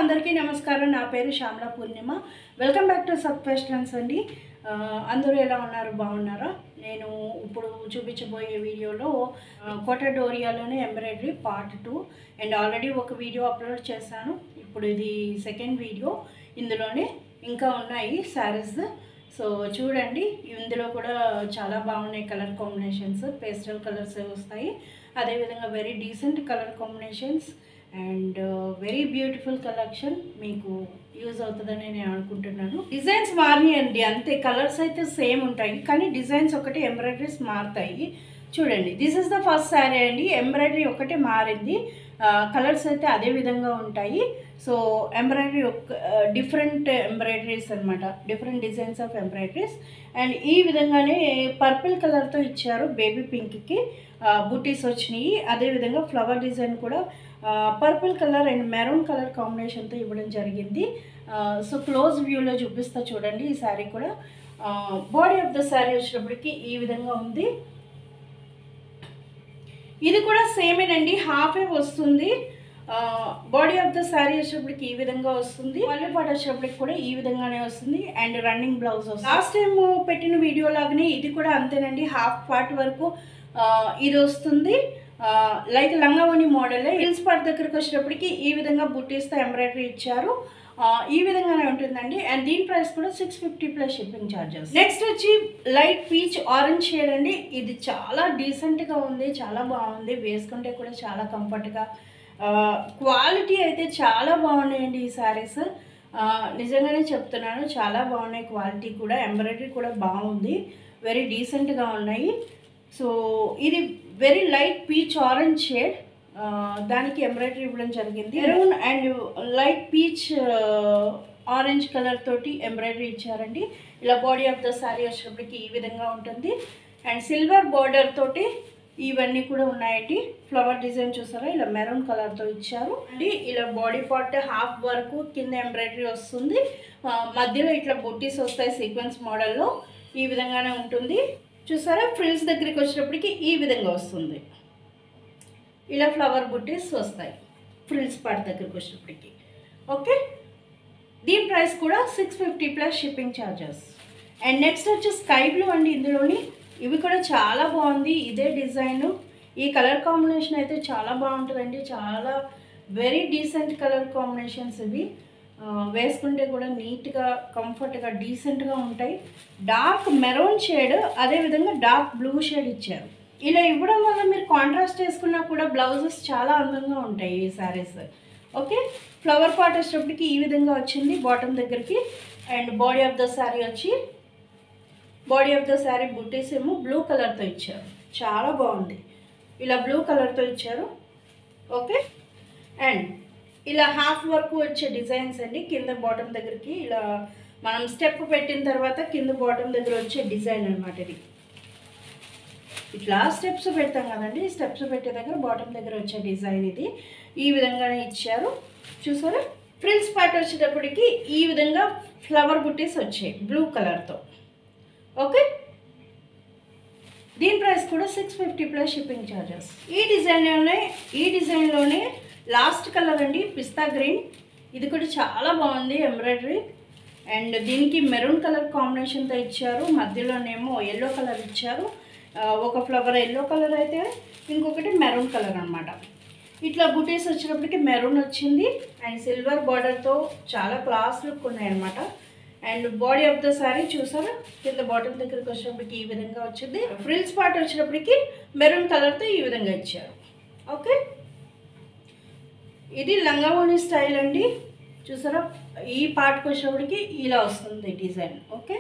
అందరికీ నమస్కారం నా పేరు Shyamala Purnima welcome back to sub questions అండి ఆ, అందరూ ఎలా ఉన్నారు బాగున్నారా నేను ఇప్పుడు చూపించబోయే వీడియోలో ఆ, కోట డోరియాలోనే embroidery part two and already ఒక వీడియో అప్లోడ్ చేశాను ఇప్పుడు ఇది సెకండ్ వీడియో ఇందులోనే ఇంకా ఉన్నాయి శారీస్ సో చూడండి ఇందులో కూడా చాలా బాగున్నాయి కలర్ కాంబినేషన్స్ పేస్టల్ కలర్స్ వస్తాయి అదేవిధంగా very decent colour combinations and very beautiful collection మీకు యూజ్ అవుతుందని నేను అనుకుంటున్నాను డిజైన్స్ మారినాయండి అంతే కలర్స్ అయితే సేమ్ ఉంటాయి కానీ డిజైన్స్ ఒకటి ఎంబ్రాయిడరీస్ మారుతాయి చూడండి this is the first sari అండి ఎంబ్రాయిడరీ ఒకటే మారింది కలర్స్ అయితే అదే విధంగా ఉంటాయి సో ఎంబ్రాయిడరీ ఒక డిఫరెంట్ ఎంబ్రాయిడరీస్ అనమాట different designs of embroideries and ఈ విధంగానే పర్పుల్ కలర్తో ఇచ్చారు బేబీ పింక్కి బుటీస్ వచ్చినాయి అదేవిధంగా ఫ్లవర్ డిజైన్ కూడా purple colour and maroon colour కాంబినేషన్తో ఇవ్వడం జరిగింది సో క్లోజ్ వ్యూలో చూపిస్తా చూడండి ఈ శారీ కూడా బాడీ ఆఫ్ ద శారీ వచ్చినప్పటికి ఈ విధంగా ఉంది ఇది కూడా సేమేనండి హాఫే వస్తుంది బాడీ ఆఫ్ ద శారీ వచ్చేటప్పటికి ఈ విధంగా వస్తుంది పల్లె పాట వచ్చేటప్పటికి కూడా ఈ విధంగానే వస్తుంది అండ్ రన్నింగ్ బ్లౌజ్ వస్తుంది లాస్ట్ టైం పెట్టిన వీడియో లాగానే ఇది కూడా అంతేనండి హాఫ్ పార్ట్ వరకు ఆ, ఇది వస్తుంది లైక్ లంగావని మోడల్ హిల్స్ పార్ట్ దగ్గరికి వచ్చేటప్పటికి ఈ విధంగా బుట్టీస్తో ఎంబ్రాయిడరీ ఇచ్చారు ఆ, ఈ విధంగానే ఉంటుందండి అండ్ దీని ప్రైస్ కూడా six fifty plus shipping charges next వచ్చి లైట్ పీచ్ ఆరెంజ్ షేడ్ అండి ఇది చాలా డీసెంట్గా ఉంది చాలా బాగుంది వేసుకుంటే కూడా చాలా కంఫర్ట్గా క్వాలిటీ అయితే చాలా బాగున్నాయండి ఈ శారీస్ నిజంగానే చెప్తున్నాను చాలా బాగున్నాయి క్వాలిటీ కూడా ఎంబ్రాయిడరీ కూడా బాగుంది వెరీ డీసెంట్గా ఉన్నాయి సో ఇది very light peach orange shade దానికి ఎంబ్రాయిడరీ ఇవ్వడం జరిగింది maroon and light peach orange colour తోటి ఎంబ్రాయిడరీ ఇచ్చారండి ఇలా బాడీ ఆఫ్ ద శారీ వచ్చినప్పటికి ఈ విధంగా ఉంటుంది అండ్ సిల్వర్ బార్డర్ తోటి ఇవన్నీ కూడా ఉన్నాయండి ఫ్లవర్ డిజైన్ చూసారా ఇలా మెరూన్ కలర్తో ఇచ్చారు అండి ఇలా బాడీ పార్ట్ హాఫ్ వరకు కింద ఎంబ్రాయిడరీ వస్తుంది ఆ, మధ్యలో ఇట్లా బొట్టీస్ వస్తాయి సీక్వెన్స్ మోడల్లో ఈ విధంగానే ఉంటుంది చూసారా ఫ్రిల్స్ దగ్గరికి వచ్చినప్పటికి ఈ విధంగా వస్తుంది ఇలా ఫ్లవర్ బుట్టీస్ వస్తాయి ఫ్రిల్స్ పార్ట్ దగ్గరికి వచ్చినప్పటికి ఓకే దీని ప్రైస్ కూడా six fifty plus shipping charges and next వచ్చి స్కై బ్లూ అండి ఇందులోని ఇవి కూడా చాలా బాగుంది ఇదే డిజైన్ ఈ కలర్ కాంబినేషన్ అయితే చాలా బాగుంటుందండి చాలా వెరీ డీసెంట్ కలర్ కాంబినేషన్స్ ఇవి ఆ, వేసుకుంటే కూడా నీట్గా కంఫర్ట్గా డీసెంట్గా ఉంటాయి డార్క్ మెరూన్ షేడ్ అదేవిధంగా డార్క్ బ్లూ షేడ్ ఇచ్చారు ఇలా ఇవ్వడం వల్ల మీరు కాంట్రాస్ట్ వేసుకున్నా కూడా బ్లౌజెస్ చాలా అందంగా ఉంటాయి ఈ శారీస్ ఓకే ఫ్లవర్ పార్ట్ వచ్చేటప్పటికి ఈ విధంగా వచ్చింది బాటమ్ దగ్గరికి and body of the sari వచ్చి బాడీ ఆఫ్ ద శారీ బుట్టీస్ ఏమో బ్లూ కలర్తో ఇచ్చారు చాలా బాగుంది ఇలా బ్లూ కలర్తో ఇచ్చారు ఓకే అండ్ ఇలా హాఫ్ వరకు వచ్చే డిజైన్స్ అండి కింద బాటమ్ దగ్గరికి ఇలా మనం స్టెప్ పెట్టిన తర్వాత కింద బాటమ్ దగ్గర వచ్చే డిజైన్ అనమాట ఇది ఇట్లా స్టెప్స్ పెడతాం కదండి స్టెప్స్ పెట్టే దగ్గర బాటమ్ దగ్గర వచ్చే డిజైన్ ఇది ఈ విధంగానే ఇచ్చారు చూసారా ఫ్రిల్స్ పార్ట్ వచ్చేటప్పటికి ఈ విధంగా ఫ్లవర్ బుట్టీస్ వచ్చాయి బ్లూ కలర్తో ఓకే దీని ప్రైస్ కూడా six fifty plus shipping charges ఈ డిజైన్లోనే ఈ డిజైన్లోనే లాస్ట్ కలర్ అండి పిస్తా గ్రీన్ ఇది కూడా చాలా బాగుంది ఎంబ్రాయిడరీ అండ్ దీనికి మెరూన్ కలర్ కాంబినేషన్తో ఇచ్చారు మధ్యలోనేమో ఎల్లో కలర్ ఇచ్చారు ఆ, ఒక ఫ్లవర్ ఎల్లో కలర్ అయితే ఇంకొకటి మెరూన్ కలర్ అనమాట ఇట్లా బుటీస్ వచ్చినప్పటికి మెరూన్ వచ్చింది అండ్ సిల్వర్ బార్డర్తో చాలా క్లాస్ లుక్ ఉన్నాయన్నమాట and body of the sari చూసారా కింద బాటమ్ దగ్గరికి వచ్చినప్పటికి ఈ విధంగా వచ్చింది ఫ్రిల్స్ పార్ట్ వచ్చినప్పటికి మెరూన్ కలర్తో ఈ విధంగా ఇచ్చారు ఓకే ఇది లంగావోని స్టైల్ అండి చూసారా ఈ పార్ట్కి వచ్చేప్పటికి ఇలా వస్తుంది డిజైన్ ఓకే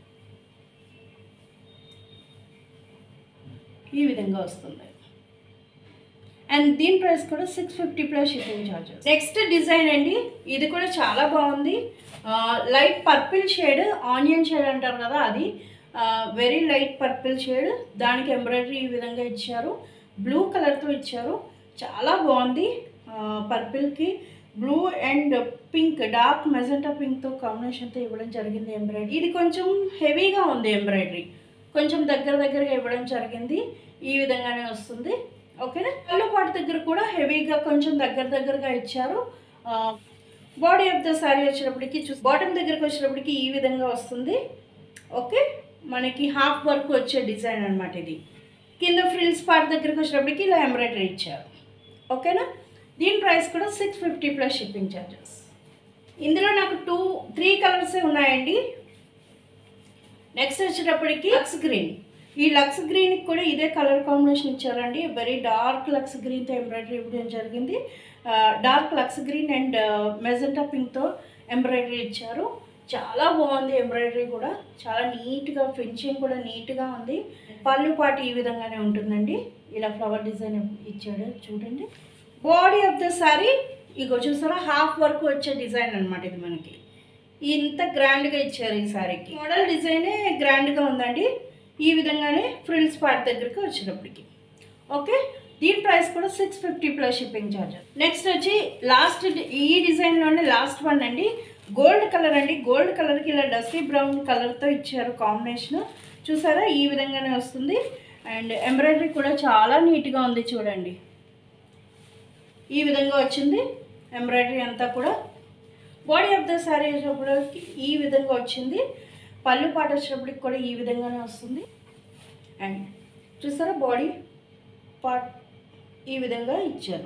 ఈ విధంగా వస్తుంది అండ్ దీని ప్రైస్ కూడా six fifty plus shipping charges next design అండి ఇది కూడా చాలా బాగుంది light purple shade onion shade అంటారు కదా అది వెరీ లైట్ పర్పిల్ షేడ్ దానికి ఎంబ్రాయిడరీ ఈ విధంగా ఇచ్చారు బ్లూ కలర్తో ఇచ్చారు చాలా బాగుంది పర్పిల్కి blue and pink dark magenta పింక్తో కాంబినేషన్తో ఇవ్వడం జరిగింది ఎంబ్రాయిడరీ ఇది కొంచెం హెవీగా ఉంది ఎంబ్రాయిడరీ కొంచెం దగ్గర దగ్గరగా ఇవ్వడం జరిగింది ఈ విధంగానే వస్తుంది ఓకేనా కళ్ళు పాటు దగ్గర కూడా హెవీగా కొంచెం దగ్గర దగ్గరగా ఇచ్చారు ఆ, బాడీ ఆఫ్ ద శారీ వచ్చేటప్పటికి చూ బాటమ్ దగ్గరికి వచ్చేటప్పటికి ఈ విధంగా వస్తుంది ఓకే మనకి హాఫ్ వర్క్ వచ్చే డిజైన్ అనమాట ఇది కింద ఫ్రిల్స్ పార్ట్ దగ్గరికి వచ్చేటప్పటికి ఇలా ఎంబ్రాయిడరీ ఇచ్చారు ఓకేనా దీని ప్రైస్ కూడా six fifty plus shipping charges ఇందులో నాకు టూ త్రీ కలర్సే ఉన్నాయండి నెక్స్ట్ వచ్చేటప్పటికి లక్స్ గ్రీన్ ఈ లక్స్ గ్రీన్కి కూడా ఇదే కలర్ కాంబినేషన్ ఇచ్చారండి వెరీ డార్క్ లక్స్ గ్రీన్తో ఎంబ్రాయిడరీ ఇవ్వడం జరిగింది డార్క్ లక్స్ గ్రీన్ అండ్ మెజెంటా పింక్తో ఎంబ్రాయిడరీ ఇచ్చారు చాలా బాగుంది ఎంబ్రాయిడరీ కూడా చాలా నీట్గా ఫినిషింగ్ కూడా నీట్గా ఉంది పళ్ళు పాటు ఈ విధంగానే ఉంటుందండి ఇలా ఫ్లవర్ డిజైన్ ఇచ్చాడు చూడండి బాడీ ఆఫ్ ద సారీ ఇగో చూసారా హాఫ్ వర్క్ వచ్చే డిజైన్ అనమాట ఇది మనకి ఇంత గ్రాండ్గా ఇచ్చారు ఈ సారీకి మోడల్ డిజైనే గ్రాండ్గా ఉందండి ఈ విధంగానే ఫ్రిల్స్ పార్ట్ దగ్గరికి వచ్చేటప్పటికి ఓకే దీని ప్రైస్ కూడా six fifty plus shipping charges next వచ్చి లాస్ట్ ఈ డిజైన్లోనే లాస్ట్ వన్ అండి గోల్డ్ కలర్ అండి గోల్డ్ కలర్కి ఇలా డస్టీ బ్రౌన్ కలర్తో ఇచ్చారు కాంబినేషన్ చూసారా ఈ విధంగానే వస్తుంది అండ్ ఎంబ్రాయిడరీ కూడా చాలా నీట్గా ఉంది చూడండి ఈ విధంగా వచ్చింది ఎంబ్రాయిడరీ అంతా కూడా బాడీ ఆఫ్ ద శారీ వచ్చేటప్పటికి ఈ విధంగా వచ్చింది పళ్ళు పాట వచ్చేటప్పటికి కూడా ఈ విధంగానే వస్తుంది అండ్ చూసారా బాడీ పార్ట్ ఈ విధంగా ఇచ్చారు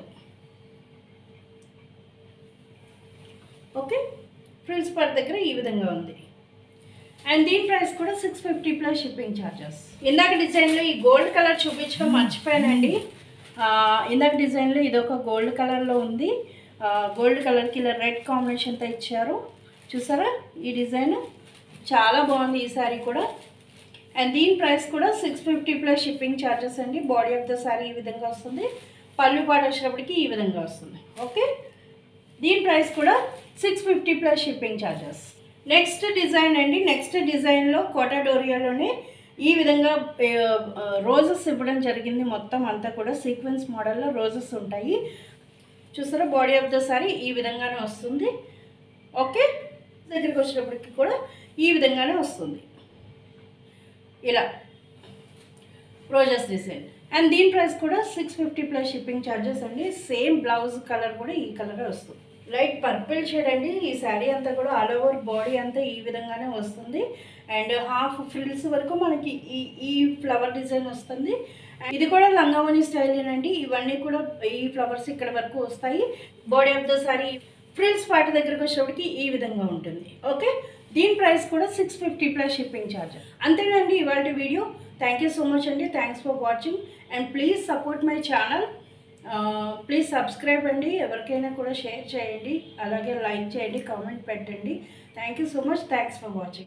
ఓకే ఫ్రిల్స్ పార్ట్ దగ్గర ఈ విధంగా ఉంది అండ్ దీని ప్రైస్ కూడా six fifty plus shipping charges ఇందాక డిజైన్లో ఈ గోల్డ్ కలర్ చూపించడం మర్చిపోయానండి ఆ, ఇందాక డిజైన్లో ఇది ఒక గోల్డ్ కలర్లో ఉంది గోల్డ్ కలర్కి ఇలా రెడ్ కాంబినేషన్తో ఇచ్చారు చూసారా ఈ డిజైన్ చాలా బాగుంది ఈ శారీ కూడా అండ్ దీని ప్రైస్ కూడా six fifty plus shipping charges అండి బాడీ ఆఫ్ ద శారీ ఈ విధంగా వస్తుంది పళ్ళు పాటు వచ్చినప్పటికి ఈ విధంగా వస్తుంది ఓకే దీని ప్రైస్ కూడా six fifty plus shipping charges next design అండి నెక్స్ట్ డిజైన్లో కోటాడోరియాలోనే ఈ విధంగా రోజెస్ ఇవ్వడం జరిగింది మొత్తం అంతా కూడా సీక్వెన్స్ మోడల్లో రోజెస్ ఉంటాయి చూసారా బాడీ ఆఫ్ ద సారీ ఈ విధంగానే వస్తుంది ఓకే దగ్గరికి వచ్చేటప్పటికి కూడా ఈ విధంగానే వస్తుంది ఇలా రోజెస్ డిజైన్ అండ్ దీని ప్రైస్ కూడా six fifty plus shipping charges అండి సేమ్ బ్లౌజ్ కలర్ కూడా ఈ కలరే వస్తుంది లైట్ పర్పుల్ షేడ్ అండి ఈ శారీ అంతా కూడా ఆల్ ఓవర్ బాడీ అంతా ఈ విధంగానే వస్తుంది అండ్ హాఫ్ ఫ్రిల్స్ వరకు మనకి ఈ ఈ ఫ్లవర్ డిజైన్ వస్తుంది And ఇది కూడా లంగావని స్టైల్ అండి ఇవన్నీ కూడా ఈ ఫ్లవర్స్ ఇక్కడ వరకు వస్తాయి body of the sari frills part దగ్గరకు వచ్చేటప్పటికి ఈ విధంగా ఉంటుంది ఓకే దీని ప్రైస్ కూడా six fifty plus shipping charge అంతేనండి ఇవాళ video thank you so much అండి thanks for watching and please support my channel please subscribe అండి ఎవరికైనా కూడా షేర్ చేయండి అలాగే లైక్ చేయండి కామెంట్ పెట్టండి thank you so much thanks for watching